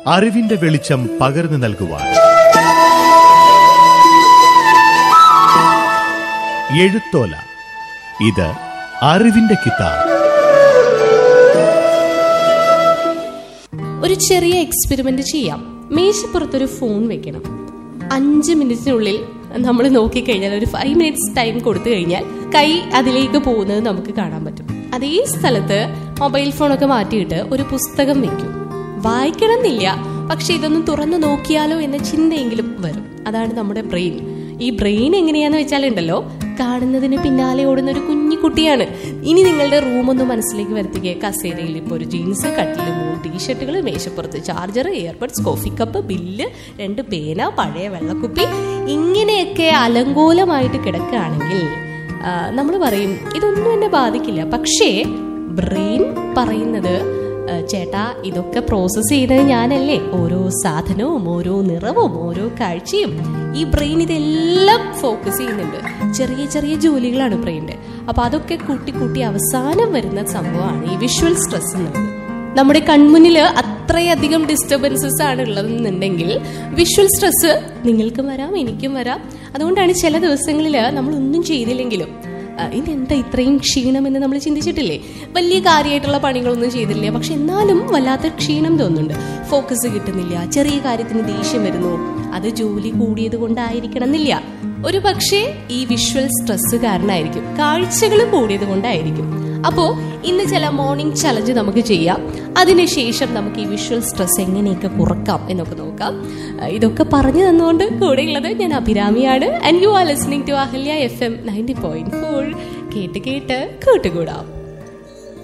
അറിവിന്റെ വെളിച്ചം പകർന്നു നൽകുവാൻ എഴുത്തോല ഇത് അറിവിന്റെ കിതാബ് ഒരു ചെറിയ എക്സ്പെരിമെന്റ് ചെയ്യാം മേശപ്പുറത്തൊരു ഫോൺ വെക്കണം അഞ്ച് മിനിറ്റിനുള്ളിൽ നമ്മൾ നോക്കിക്കഴിഞ്ഞാൽ ഒരു ഫൈവ് മിനിറ്റ്സ് ടൈം കൊടുത്തു കഴിഞ്ഞാൽ കൈ അതിലേക്ക് പോകുന്നത് നമുക്ക് കാണാൻ പറ്റും അതേ സ്ഥലത്ത് മൊബൈൽ ഫോണൊക്കെ മാറ്റിയിട്ട് ഒരു പുസ്തകം വെക്കും വായിക്കണം എന്നില്ല പക്ഷെ ഇതൊന്ന് തുറന്നു നോക്കിയാലോ എന്ന ചിന്തയെങ്കിലും വരും അതാണ് നമ്മുടെ ബ്രെയിൻ ഈ ബ്രെയിൻ എങ്ങനെയാന്ന് വെച്ചാലുണ്ടല്ലോ കാണുന്നതിന് പിന്നാലെ ഓടുന്ന ഒരു കുഞ്ഞു കുട്ടിയാണ് ഇനി നിങ്ങളുടെ റൂം ഒന്ന് മനസ്സിലേക്ക് വരുത്തുക കസേരയിൽ ഇപ്പോൾ ഒരു ജീൻസ് കട്ടിൽ മൂന്ന് ടീഷർട്ടുകൾ മേശപ്പുറത്ത് charger airbuds coffee cup bill രണ്ട് പേന പഴയ വെള്ളക്കുപ്പി ഇങ്ങനെയൊക്കെ അലങ്കോലമായിട്ട് കിടക്കുകയാണെങ്കിൽ നമ്മൾ പറയും ഇതൊന്നും എന്നെ ബാധിക്കില്ല പക്ഷേ ബ്രെയിൻ പറയുന്നത് "ആ, ചേട്ടാ ഇതൊക്കെ പ്രോസസ്സ് ചെയ്തത് ഞാനല്ലേ ഓരോ സാധനവും ഓരോ നിറവും ഓരോ കാഴ്ചയും ഈ ബ്രെയിൻ ഇതെല്ലാം ഫോക്കസ് ചെയ്യുന്നുണ്ട് ചെറിയ ചെറിയ ജോലികളാണ് ബ്രെയിൻ്റെ അപ്പൊ അതൊക്കെ കൂട്ടി കൂട്ടി അവസാനം വരുന്ന സംഭവമാണ് ഈ വിഷ്വൽ സ്ട്രെസ് എന്നുള്ളത് നമ്മുടെ കൺമുന്നിൽ അത്രയധികം ഡിസ്റ്റർബൻസസ് ആണ് ഉള്ളതെന്നുണ്ടെങ്കിൽ വിഷ്വൽ സ്ട്രെസ് നിങ്ങൾക്കും വരാം എനിക്കും വരാം അതുകൊണ്ടാണ് ചില ദിവസങ്ങളിൽ നമ്മൾ ഒന്നും ചെയ്തില്ലെങ്കിലും ആ, ഇതെന്താ ഇത്രയും ക്ഷീണമെന്ന് നമ്മൾ ചിന്തിച്ചിട്ടില്ലേ വലിയ കാര്യമായിട്ടുള്ള പണികളൊന്നും ചെയ്തില്ല പക്ഷെ എന്നാലും വല്ലാത്ത ക്ഷീണം തോന്നുന്നുണ്ട് ഫോക്കസ് കിട്ടുന്നില്ല ചെറിയ കാര്യത്തിന് ദേഷ്യം വരുന്നു അത് ജോലി കൂടിയത് കൊണ്ടായിരിക്കണം എന്നില്ല ഒരു പക്ഷേ ഈ വിഷ്വൽ സ്ട്രെസ് കാരണമായിരിക്കും കാഴ്ചകൾ കൂടിയത് കൊണ്ടായിരിക്കും അപ്പോ ഇന്ന് ചില മോർണിംഗ് ചലഞ്ച് നമുക്ക് ചെയ്യാം അതിനുശേഷം നമുക്ക് ഈ വിഷ്വൽ സ്ട്രെസ് എങ്ങനെയൊക്കെ കുറക്കാം എന്നൊക്കെ നോക്കാം അഹ് ഇതൊക്കെ പറഞ്ഞു തന്നുകൊണ്ട് കൂടെയുള്ളത് ഞാൻ അഭിരാമിയാണ് and you are listening to Ahalya F M ninety point four കേട്ട് കേട്ട് കൂട്ടുകൂടാം